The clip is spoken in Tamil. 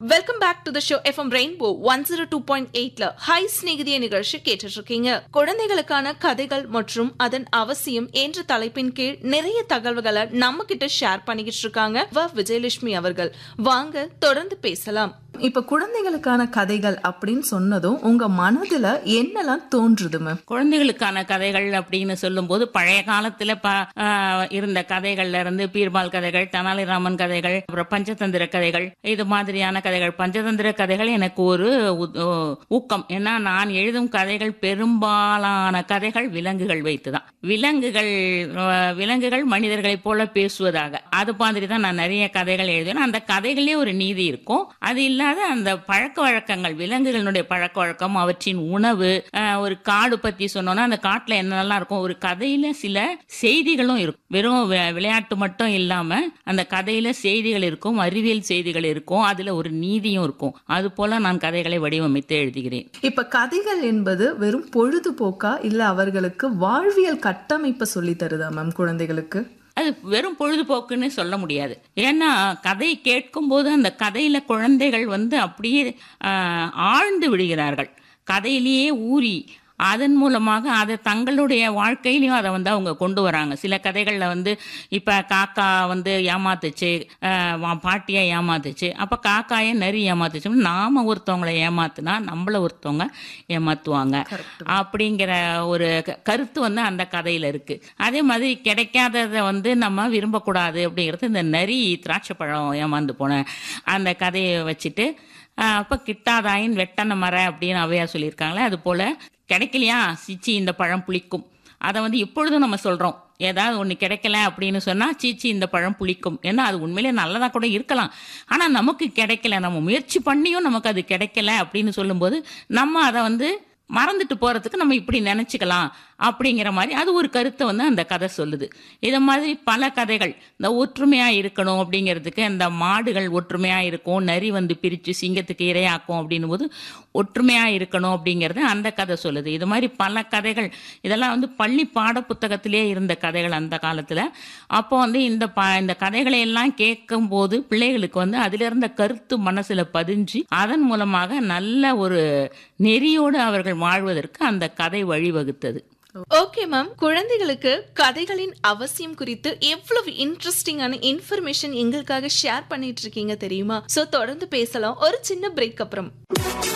welcome back to the show FM rainbow one zero two point எயிட்ல ஹை ஸ்நேகிதிய நிகழ்ச்சி கேட்டுட்டு இருக்கீங்க குழந்தைகளுக்கான கதைகள் மற்றும் அதன் அவசியம் என்ற தலைப்பின் கீழ் நிறைய தகவல்களை நம்ம கிட்ட ஷேர் பண்ணிக்கிட்டு இருக்காங்க வ விஜயலட்சுமி அவர்கள் வாங்க தொடர்ந்து பேசலாம் இப்ப குழந்தைகளுக்கான கதைகள் அப்படின்னு சொன்னதும் உங்க மனதுல என்னெல்லாம் தோன்றுது மேம் குழந்தைகளுக்கான கதைகள் அப்படின்னு சொல்லும்போது பழைய காலத்துல ப ஆஹ் இருந்த கதைகள்ல இருந்து பீர்பால் கதைகள் தெனாலிராமன் கதைகள் அப்புறம் பஞ்சதந்திர கதைகள் இது மாதிரியான கதைகள் பஞ்சதந்திர கதைகள் எனக்கு ஒரு உ- ஊ- ஊக்கம் ஏன்னா நான் எழுதும் கதைகள் பெரும்பாலான கதைகள் விலங்குகள் வைத்துதான் விலங்குகள் ஆஹ் விலங்குகள் மனிதர்களைப் போல பேசுவதாக அது மாதிரி தான் நான் நிறைய கதைகள் எழுதுவேன் அந்த கதைகளே ஒரு நீதி இருக்கும் அது இல்லாத அந்த பழக்க வழக்கங்கள் விலங்குகளுடைய பழக்க வழக்கம் அவற்றின் உணவு ஆஹ் ஒரு காடு பத்தி சொன்னோம்னா அந்த காட்டுல என்னெல்லாம் இருக்கும் ஒரு கதையில சில செய்திகளும் இருக்கும் வெறும் வி- விளையாட்டு மட்டும் இல்லாம அந்த கதையில செய்திகள் இருக்கும் அறிவியல் செய்திகள் இருக்கும் அதுல ஒரு நீதியும் இருக்கும் அது போல நான் கதைகளை வடிவமைத்து எழுதுகிறேன் இப்ப கதைகள் என்பது வெறும் பொழுதுபோக்கா இல்ல அவர்களுக்கு வாழ்வியல் கட்டமைப்பை சொல்லி தருதா மேம் குழந்தைகளுக்கு அது வெறும் பொழுதுபோக்குன்னு சொல்ல முடியாது ஏன்னா கதை கேட்கும்போது அந்த கதையில குழந்தைகள் வந்து அப்படியே ஆஹ், ஆழ்ந்து விடுகிறார்கள் கதையிலேயே ஊறி அதன் மூலமாக அதை தங்களுடைய வாழ்க்கையிலையும் அதை வந்து அவங்க கொண்டு வராங்க சில கதைகளில் வந்து இப்போ காக்கா வந்து ஏமாத்துச்சு ஆஹ், வா- பாட்டியை ஏமாத்துச்சு அப்போ காக்காயை நரி ஏமாத்துச்சு நாம ஒருத்தவங்களை ஏமாத்துனா நம்மள ஒருத்தவங்க ஏமாத்துவாங்க அப்படிங்கிற ஒரு க- கருத்து வந்து அந்த கதையில இருக்கு அதே மாதிரி கிடைக்காததை வந்து நம்ம விரும்பக்கூடாது அப்படிங்கிறது இந்த நரி திராட்சை பழம் ஏமாந்து போன அந்த கதையை வச்சுட்டு ஆஹ், அப்ப கிட்டாதாயின் வெட்டன மர அப்படின்னு அவையா சொல்லியிருக்காங்களே அது போல கிடைக்கலையா சிச்சி இந்த பழம் புளிக்கும் அதை வந்து இப்பொழுதும் நம்ம சொல்றோம் ஏதாவது ஒன்று கிடைக்கல அப்படின்னு சொன்னா சீச்சி இந்த பழம் புளிக்கும் ஏன்னா அது உண்மையிலே நல்லதா கூட இருக்கலாம் ஆனா நமக்கு கிடைக்கல நம்ம முயற்சி பண்ணியும் நமக்கு அது கிடைக்கல அப்படின்னு சொல்லும்போது நம்ம அதை வந்து மறந்துட்டு போறதுக்கு நம்ம இப்படி நினைச்சுக்கலாம் அப்படிங்கிற மாதிரி அது ஒரு கருத்தை வந்து அந்த கதை சொல்லுது இதை மாதிரி பல கதைகள் இந்த ஒற்றுமையா இருக்கணும் அப்படிங்கிறதுக்கு அந்த மாடுகள் ஒற்றுமையா இருக்கும் நரி வந்து பிரிச்சு சிங்கத்துக்கு இரையாக்கும் அப்படின்னும் போது ஒற்றுமையா இருக்கணும் அப்படிங்கிறது அந்த கதை சொல்லுது இது மாதிரி பல கதைகள் இதெல்லாம் வந்து பள்ளி பாட புத்தகத்திலே இருந்த கதைகள் அந்த காலத்துல அப்போ வந்து இந்த ப இந்த கதைகளை எல்லாம் கேட்கும் போது பிள்ளைகளுக்கு வந்து அதில் இருந்த கருத்து மனசுல பதிஞ்சு அதன் மூலமாக நல்ல ஒரு நெறியோடு அவர்கள் வாழ்வதற்கு அந்த கதை வழிவகுத்தது ஓகே மேம் குழந்தைகளுக்கு கதைகளின் அவசியம் குறித்து எவ்வளவு இன்ட்ரெஸ்டிங்கான இன்ஃபர்மேஷன் எங்களுக்காக ஷேர் பண்ணிட்டு இருக்கீங்க தெரியுமா சோ தொடர்ந்து பேசலாம் ஒரு சின்ன பிரேக் அப்புறம்